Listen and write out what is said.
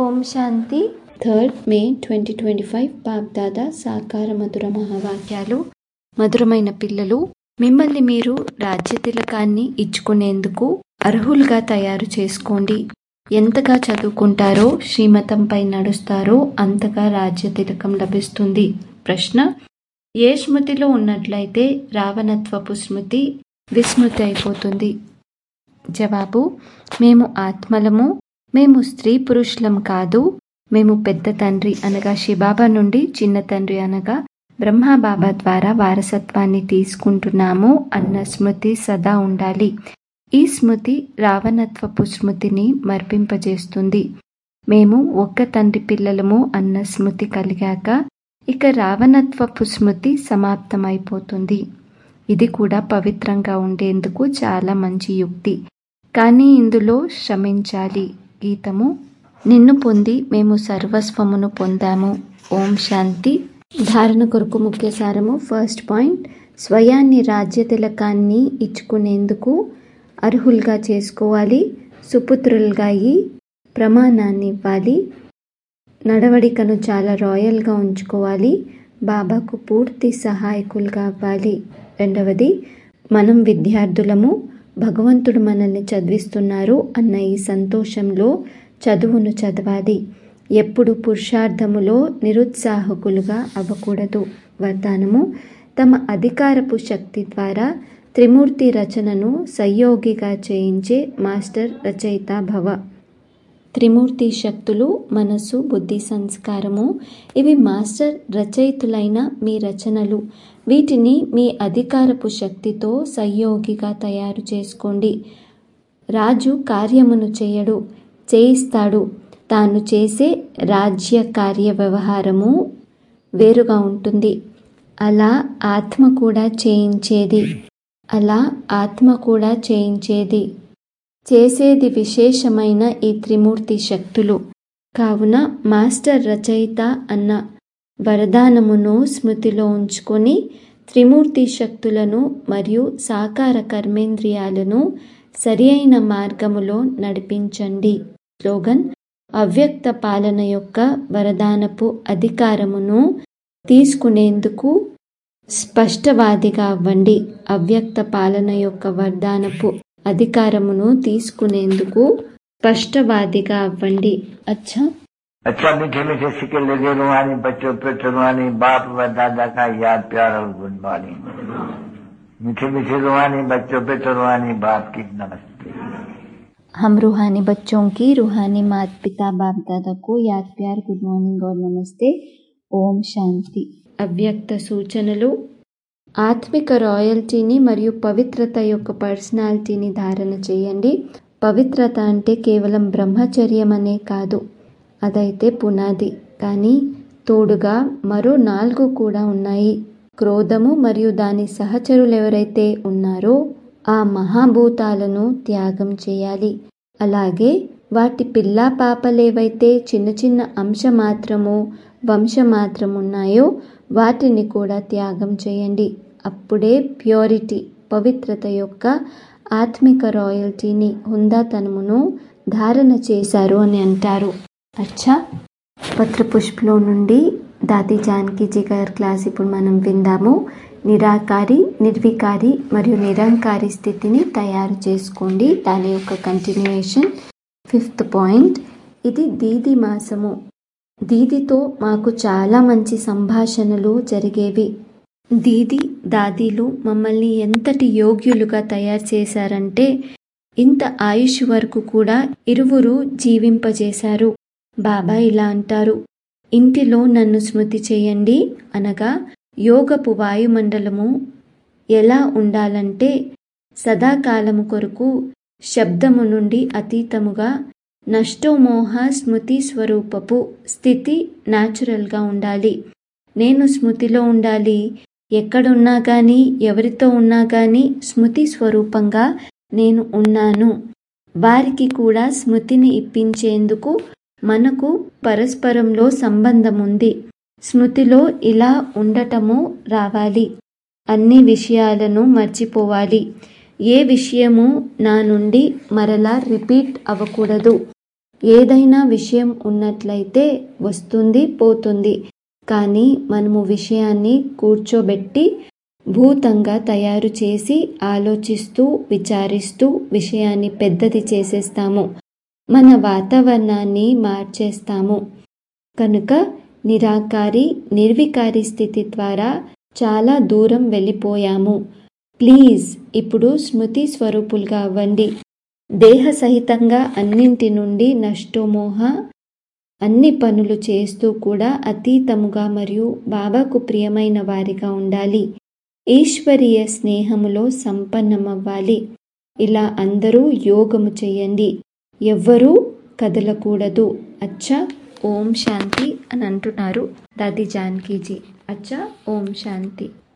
ఓం శాంతి third May twenty twenty five BapDada సాకార మధుర మహావాక్యాలు మధురమైన పిల్లలు మిమ్మల్ని మీరు రాజ్య తిలకాన్ని ఇచ్చుకునేందుకు అర్హులుగా తయారు చేసుకోండి ఎంతగా చదువుకుంటారో శ్రీమతంపై నడుస్తారో అంతగా రాజ్య తిలకం లభిస్తుంది ప్రశ్న ఏ స్మృతిలో ఉన్నట్లయితే రావణత్వపు స్మృతి విస్మృతి అయిపోతుంది జవాబు మేము ఆత్మలము మేము స్త్రీ పురుషులం కాదు మేము పెద్ద తండ్రి అనగా శిబాబా నుండి చిన్న తండ్రి అనగా బ్రహ్మబాబా ద్వారా వారసత్వాన్ని తీసుకుంటున్నాము అన్న స్మృతి సదా ఉండాలి ఈ స్మృతి రావణత్వపు స్మృతిని మర్పింపజేస్తుంది మేము ఒక్క తండ్రి పిల్లలము అన్న స్మృతి కలిగాక ఇక రావణత్వపు స్మృతి సమాప్తమైపోతుంది ఇది కూడా పవిత్రంగా ఉండేందుకు చాలా మంచి యుక్తి కానీ ఇందులో శ్రమించాలి గీతము నిన్ను పొంది మేము సర్వస్వమును పొందాము ఓం శాంతి ధారణ కొరకు ముఖ్య సారము ఫస్ట్ పాయింట్ స్వయాన్ని రాజ్య తిలకాన్ని ఇచ్చుకునేందుకు అర్హులుగా చేసుకోవాలి సుపుత్రులుగా అయి ప్రమాణాన్ని ఇవ్వాలి నడవడికను చాలా రాయల్గా ఉంచుకోవాలి బాబాకు పూర్తి సహాయకులుగా అవ్వాలి రెండవది మనం విద్యార్థులము భగవంతుడు మనల్ని చదివిస్తున్నారు అన్న ఈ సంతోషంలో చదువును చదవాలి ఎప్పుడు పురుషార్థములో నిరుత్సాహకులుగా అవ్వకూడదు వరదానము తమ అధికారపు శక్తి ద్వారా త్రిమూర్తి రచనను సయోగిగా చేయించే మాస్టర్ రచయిత భవ త్రిమూర్తి శక్తులు మనస్సు బుద్ధి సంస్కారము ఇవి మాస్టర్ రచయితులైన మీ రచనలు వీటిని మీ అధికారపు శక్తితో సయోగిగా తయారు చేసుకోండి రాజు కార్యమును చేయడు చేయిస్తాడు తాను చేసే రాజ్య కార్య వ్యవహారము వేరుగా ఉంటుంది అలా ఆత్మ కూడా చేయించేది అలా ఆత్మ కూడా చేయించేది చేసేది విశేషమైన ఈ త్రిమూర్తి శక్తులు కావున మాస్టర్ రచయిత అన్న వరదానమును స్మృతిలో ఉంచుకొని త్రిమూర్తి శక్తులను మరియు సాకార కర్మేంద్రియాలను సరి అయిన మార్గములో నడిపించండి స్లోగన్ అవ్యక్త పాలన యొక్క వరదానపు అధికారమును తీసుకునేందుకు స్పష్టవాదిగా అవ్వండి అవ్యక్త పాలన యొక్క వరదానపు అధికారమును తీసుకునేందుకు స్పష్టవాదిగా అవ్వండి అచ్చా अच्छा मीठे मीठे सिक्के लगे रुहानी बच्चों पे रुहानी बाप व दादा का याद प्यार और गुड मॉर्निंग मीठे मीठे रुहानी बच्चों पे रुहानी बाप की नमस्ते हम रूहानी बच्चों की रूहानी माता पिता बाप दादा को याद प्यार गुड మార్నింగ్ और నమస్తే ఓం శాంతి అవ్యక్త సూచనలు ఆత్మిక రాయల్టీని మరియు పవిత్రత యొక్క పర్సనాలిటీని ధారణ చేయండి పవిత్రత అంటే కేవలం బ్రహ్మచర్యం అనే కాదు అదైతే పునాది కానీ తోడుగా మరో నాలుగు కూడా ఉన్నాయి క్రోధము మరియు దాని సహచరులు ఎవరైతే ఉన్నారో ఆ మహాభూతాలను త్యాగం చేయాలి అలాగే వాటి పిల్లా పాపలేవైతే చిన్న చిన్న అంశ మాత్రము వంశ మాత్రం ఉన్నాయో వాటిని కూడా త్యాగం చేయండి అప్పుడే ప్యూరిటీ పవిత్రత యొక్క ఆత్మిక రాయల్టీని హుందాతనమును ధారణ చేశారు అని అంటారు అచ్చా పత్రపుష్పలో నుండి దాది జానకీజీ గారి క్లాస్ ఇప్పుడు మనం విందాము నిరాకారి నిర్వికారి మరియు నిరంకారి స్థితిని తయారు చేసుకోండి దాని యొక్క కంటిన్యూయేషన్ ఫిఫ్త్ పాయింట్ ఇది దీది మాసము దీదితో మాకు చాలా మంచి సంభాషణలు జరిగేవి దీది దాదీలు మమ్మల్ని ఎంతటి యోగ్యులుగా తయారు చేశారంటే ఇంత ఆయుష్ వరకు కూడా ఇరువురు జీవింపజేశారు బాబా ఇలా అంటారు ఇంటిలో నన్ను స్మృతి చేయండి అనగా యోగపు వాయుమండలము ఎలా ఉండాలంటే సదాకాలము కొరకు శబ్దము నుండి అతీతముగా నష్టోమోహ స్మృతి స్వరూపపు స్థితి న్యాచురల్గా ఉండాలి నేను స్మృతిలో ఉండాలి ఎక్కడున్నా కానీ ఎవరితో ఉన్నా కానీ స్మృతి స్వరూపంగా నేను ఉన్నాను వారికి కూడా స్మృతిని ఇప్పించేందుకు మనకు పరస్పరంలో సంబంధం ఉంది స్మృతిలో ఇలా ఉండటము రావాలి అన్ని విషయాలను మర్చిపోవాలి ఏ విషయము నా నుండి మరలా రిపీట్ అవ్వకూడదు ఏదైనా విషయం ఉన్నట్లయితే వస్తుంది పోతుంది కానీ మనము విషయాన్ని కూర్చోబెట్టి భూతంగా తయారు చేసి ఆలోచిస్తూ విచారిస్తూ విషయాన్ని పెద్దది చేసేస్తాము మన వాతావరణాన్ని మార్చేస్తాము కనుక నిరాకారి నిర్వికారి స్థితి ద్వారా చాలా దూరం వెళ్ళిపోయాము ప్లీజ్ ఇప్పుడు స్మృతి స్వరూపులుగా అవ్వండి దేహ సహితంగా అన్నింటి నుండి నష్టోమోహ అన్ని పనులు చేస్తూ కూడా అతీతముగా మరియు బాబాకు ప్రియమైన వారిగా ఉండాలి ఈశ్వరీయ స్నేహములో సంపన్నమవ్వాలి ఇలా అందరూ యోగము చేయండి ఎవ్వరూ కదలకూడదు అచ్చా ఓం శాంతి అని అంటున్నారు దాది జానకీజీ అచ్చా ఓం శాంతి